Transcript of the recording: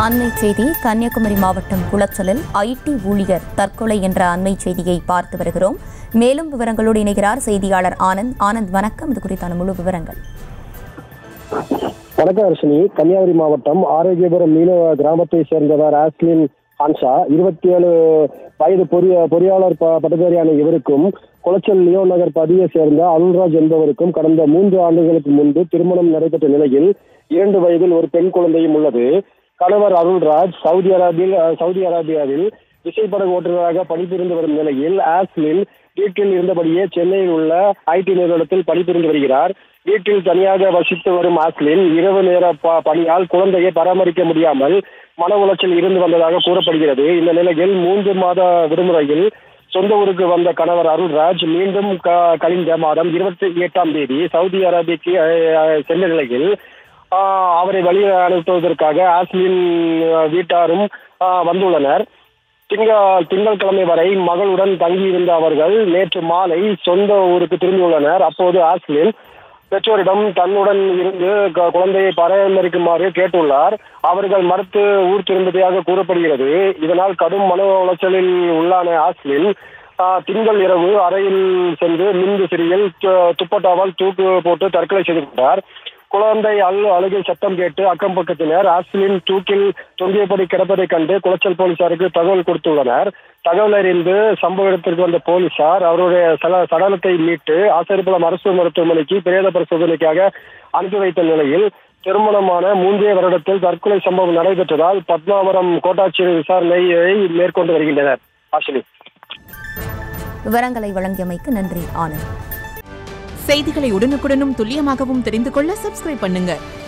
அண்மை செய்தி கன்னியாகுமரி மாவட்டம் குளச்சலில் ஐடி ஊழியர் தற்கொலை என்ற அண்மை செய்தியை பார்த்து வருகிறோம் மேலும் விவரங்களோடு இணைகிறார் செய்தியாளர் ஆனந்த் ஆனந்த் வணக்கம் இது குறித்தான முழு விவரங்கள் வணக்கம் அர்ஷினி கன்னியாகுமரி மாவட்டம் ஆரோக்கியபுரம் மீனவ கிராமத்தை சேர்ந்தவர் ஆஸ்லின் ஹான்ஷா இருபத்தி ஏழு வயது பொறிய பொறியாளர் ப- பட்டதாரியான இவருக்கும் குளச்சல் லியோ நகர் பதியை சேர்ந்த அருள்ராஜ் என்பவருக்கும் கடந்த மூன்று ஆண்டுகளுக்கு முன்பு திருமணம் நடைபெற்ற நிலையில் இரண்டு வயதில் ஒரு பெண் குழந்தையும் உள்ளது கணவர் அருள்ராஜ் சவுதி அரேபியில் அஹ், சவுதி அரேபியாவில் விசைப்படகு ஓட்டுநராக பணிபுரிந்து வரும் நிலையில் ஆஸ்லின் வீட்டில் இருந்தபடியே சென்னையில் உள்ள ஐடி நிறுவனத்தில் பணிபுரிந்து வருகிறார் வீட்டில் தனியாக வசித்து வரும் ஆஸ்லின் இரவு நேர ப- பணியால் குழந்தையை பராமரிக்க முடியாமல் மன உளைச்சல் இருந்து வந்ததாக கூறப்படுகிறது இந்த நிலையில் மூன்று மாத விடுமுறையில் சொந்த ஊருக்கு வந்த கணவர் அருள்ராஜ் மீண்டும் க- கழிந்த மாதம் இருபத்தி எட்டாம் தேதி சவுதி அரேபியாவுக்கு அஹ், அஹ், சென்ற நிலையில் ஆஹ், அவரை வழி அனுப்புவதற்காக ஆஸ்லின் அஹ், வீட்டாரும் ஆஹ், வந்துள்ளனர் திங்கள் திங்கட்கிழமை வரை மகளுடன் தங்கியிருந்த அவர்கள் நேற்று மாலை சொந்த ஊருக்கு திரும்பியுள்ளனர் அப்போது ஆஸ்லின் பெற்றோரிடம் தன்னுடன் இருந்து க- குழந்தையை பராமரிக்குமாறு கேட்டுள்ளார் அவர்கள் மறுத்து ஊர் திரும்புவதாக கூறப்படுகிறது இதனால் கடும் மன உளைச்சலில் உள்ளான ஆஸ்லின் ஆஹ், திங்கள் இரவு அறையில் சென்று மின் விசிறியில் து- துப்பட்டாவால் தூக்கு போட்டு தற்கொலை செய்து கொண்டார் குழந்தை அழு அழுகை சத்தம் கேட்டு அக்கம் பக்கத்தினர் ஆஸ்லின் தூக்கில் தொங்கியபடி கிடப்பதைக் கண்டு குளச்சல் போலீசாருக்கு தகவல் கொடுத்துள்ளனர் தகவல் அறிந்து சம்பவ இடத்திற்கு வந்த போலீசார் அவருடைய சல சடலத்தை மீட்டு ஆசிரியபுரம் அரசு மருத்துவமனைக்கு பிரேத பரிசோதனைக்காக அனுப்பி வைத்த நிலையில் திருமணமான மூன்றே வருடத்தில் தற்கொலை சம்பவம் நடைபெற்றதால் பத்மாவரம் கோட்டாட்சியர் விசாரணையை மேற்கொண்டு வருகின்றனர் ஆஷினி விவரங்களை வழங்கியமைக்கு நன்றி ஆனந்த் செய்திகளை உடனுக்குடனும் துல்லியமாகவும் தெரிந்து கொள்ள சப்ஸ்கிரைப் பண்ணுங்க